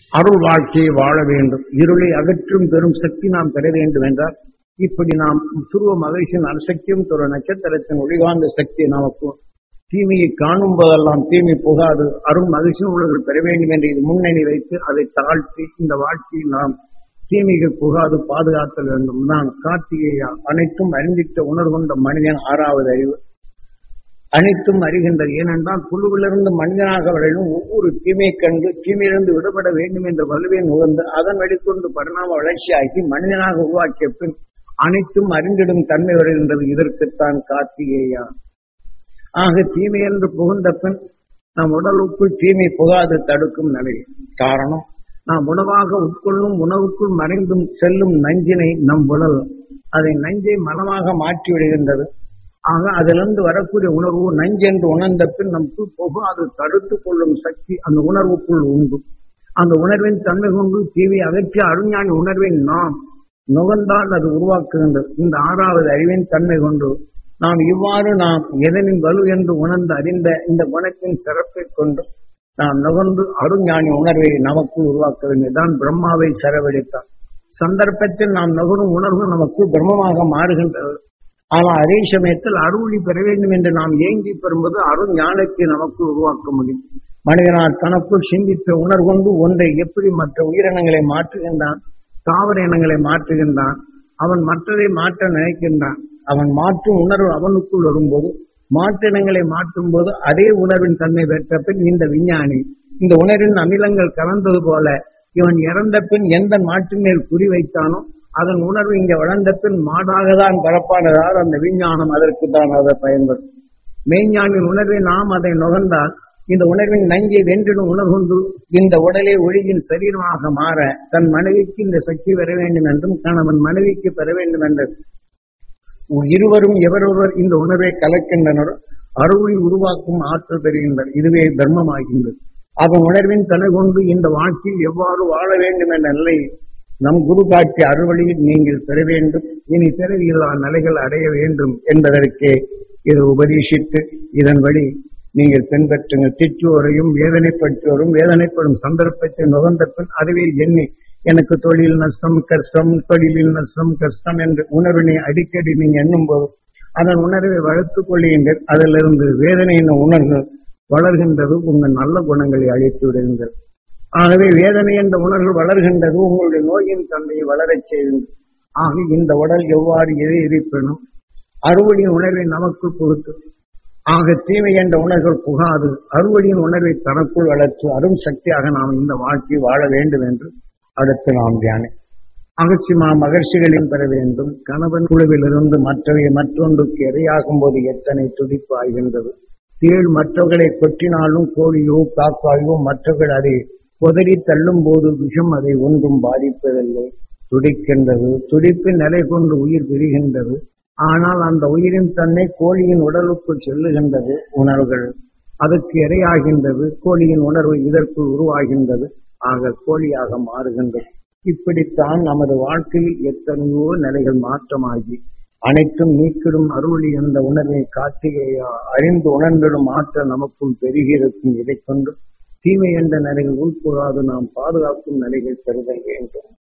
அருள் வாழ்க்கையை வாழ வேண்டும் இருளை அகற்றும் பெரும் சக்தி நாம் பெற வேண்டும் என்றால் இப்படி நாம் துருவ மகிழ்ச்சியின் அணுசக்தியும் துருவ நட்சத்திரத்தின் ஒளிகாந்த சக்தி நமக்கு தீமையை காணும் போதெல்லாம் தீமை புகாது அருள் மகிழ்ச்சியும் உள்ளவர்கள் பெற வேண்டும் என்று இது முன்னணி வைத்து அதை தாழ்த்தி இந்த வாழ்க்கையில் நாம் தீமைகள் புகாது பாதுகாத்தல் வேண்டும் நான் கார்த்திகேயா அனைத்தும் அறிந்திட்ட உணர்வு கொண்ட மனிதன் ஆறாவது அறிவு அனைத்தும் அறிகின்றது ஏனென்றால் குழுவிலிருந்து மனிதனாக வரையும் ஒவ்வொரு தீமை கண்டு தீமையிலிருந்து விடுபட வேண்டும் என்ற வலுவை நுகர்ந்து அதன் வெளிக்கொண்டு பரிணாம வளர்ச்சியாகி மனிதனாக உருவாக்கிய பின் அனைத்தும் அறிந்திடும் தன்மை வருகின்றது இதற்குத்தான் கார்த்திகேயா ஆக தீமை என்று புகுந்த பின் நம் உடலுக்குள் தீமை புகாது தடுக்கும் நிலை காரணம் நாம் உணவாக உட்கொள்ளும் உணவுக்குள் மறைந்தும் செல்லும் நஞ்சினை நம் உடல் அதை நஞ்சை மலமாக மாற்றி விடுகின்றது ஆக அதிலிருந்து வரக்கூடிய உணர்வு நஞ்சென்று உணர்ந்த பின் நமக்கு புகாது தடுத்து கொள்ளும் சக்தி அந்த உணர்வுக்குள் உண்டு அந்த உணர்வின் தன்மை கொண்டு தீவை அகற்றிய அருஞானி உணர்வை நாம் நுகர்ந்தால் அது உருவாக்குகின்றது இந்த ஆறாவது அறிவின் தன்மை கொண்டு நாம் இவ்வாறு நாம் எதனின் வலு என்று உணர்ந்து அறிந்த இந்த குணத்தின் சிறப்பை கொண்டு நாம் நுகர்ந்து அருஞானி உணர்வை நமக்குள் உருவாக்க வேண்டியதுதான் பிரம்மாவை செலவழித்தார் சந்தர்ப்பத்தில் நாம் நுகரும் உணர்வு நமக்கு பிரம்மமாக மாறுகின்றது ஆனால் அதே சமயத்தில் அருளி பெற வேண்டும் என்று நாம் ஏங்கி பெறும்போது அருள் ஞானத்தை நமக்கு உருவாக்க முடியும் மனிதனால் தனக்குள் சிந்தித்த உணர்கொண்டு ஒன்றை எப்படி மற்ற உயிரினங்களை மாற்றுகின்றான் தாவர இனங்களை மாற்றுகின்றான் அவன் மற்றதை மாற்ற நினைக்கின்றான் அவன் மாற்றும் உணர்வு அவனுக்குள் வரும்போது மாற்றினங்களை மாற்றும் போது அதே உணர்வின் தன்மை பெற்ற பின் இந்த விஞ்ஞானி இந்த உணர்வின் அமிலங்கள் கலந்தது போல இவன் இறந்த பின் எந்த மாற்றின் மேல் குறி வைத்தானோ அதன் உணர்வு இங்க வளர்ந்த பின் மாடாக தான் பரப்பானதால் அந்த விஞ்ஞானம் அதற்கு தான் அதை பயன்படும் மெய்ஞானின் உணர்வை நாம் அதை நுகர்ந்தால் இந்த உணர்வின் நஞ்சை வென்றிடும் உணர்வுண்டு இந்த உடலை ஒளியின் சரீரமாக மாற தன் மனைவிக்கு இந்த சக்தி பெற வேண்டும் என்றும் கணவன் மனைவிக்கு பெற வேண்டும் என்றும் இருவரும் எவரொருவர் இந்த உணர்வை கலக்கின்றனர் அருளை உருவாக்கும் ஆற்றல் பெறுகின்றனர் இதுவே தர்மமாகின்றது அதன் உணர்வின் தலை கொண்டு இந்த வாழ்க்கையில் எவ்வாறு வாழ வேண்டும் என்ற நிலை நம் குரு காட்சி அறுவழியில் நீங்கள் பெற வேண்டும் இனி பிறவியில்லா நிலைகள் அடைய வேண்டும் என்பதற்கே இது உபதேசித்து இதன் வழி நீங்கள் பின்பற்றுங்கள் திட்டுவோரையும் வேதனைப்படுத்துவோரும் வேதனைப்படும் சந்தர்ப்பத்தை நுகர்ந்த பின் அதுவே எண்ணி எனக்கு தொழில் நஷ்டம் கஷ்டம் தொழிலில் நஷ்டம் கஷ்டம் என்ற உணர்வினை அடிக்கடி நீங்க எண்ணும் போது அதன் உணர்வை வளர்த்துக் கொள்ளுகின்ற அதிலிருந்து வேதனையின் உணர்வு வளர்கின்றது உங்கள் நல்ல குணங்களை அழித்து விடுகின்றது ஆகவே வேதனை என்ற உணர்வு வளர்கின்றது உங்களுடைய நோயின் தன்மையை வளரச் செய்கின்றது ஆக இந்த உடல் எவ்வாறு எதை இருப்பினும் அறுவடையின் உணர்வை நமக்குள் கொடுத்து ஆக தீமை என்ற உணர்வுகள் புகாது அறுவடையின் உணர்வை தனக்குள் வளர்த்து அரும் சக்தியாக நாம் இந்த வாழ்க்கை வாழ வேண்டும் என்று அடுத்து நாம் தியானி அகச்சிமா மகிழ்ச்சிகளையும் பெற வேண்டும் கணவன் குழுவிலிருந்து மற்றவை மற்றொன்றுக்கு இரையாகும் போது எத்தனை துடிப்பு ஆகின்றது தேள் மற்றவர்களை கொட்டினாலும் கோழியோ காக்காயோ மற்றவர்கள் அதை கொதறி தள்ளும் போது விஷம் அதை ஒன்றும் பாதிப்பதில்லை துடிக்கின்றது துடிப்பின் நிலை கொண்டு உயிர் பிரிகின்றது ஆனால் அந்த உயிரின் தன்னை கோழியின் உடலுக்குள் செல்லுகின்றது உணர்வுகள் அதற்கு இரையாகின்றது கோழியின் உணர்வு இதற்குள் உருவாகின்றது ஆக கோழியாக மாறுகின்றது இப்படித்தான் நமது வாழ்க்கையில் எத்தனையோ நிலைகள் மாற்றமாகி அனைத்தும் நீக்கிடும் அருளி என்ற உணர்வை கார்த்திகையா அறிந்து உணர்ந்திடும் ஆற்றல் நமக்குள் பெருகியிருக்கும் இதை கொண்டு தீமை என்ற நிலைகள் உள்புகாது நாம் பாதுகாக்கும் நிலைகள் பெறுதல் வேண்டும்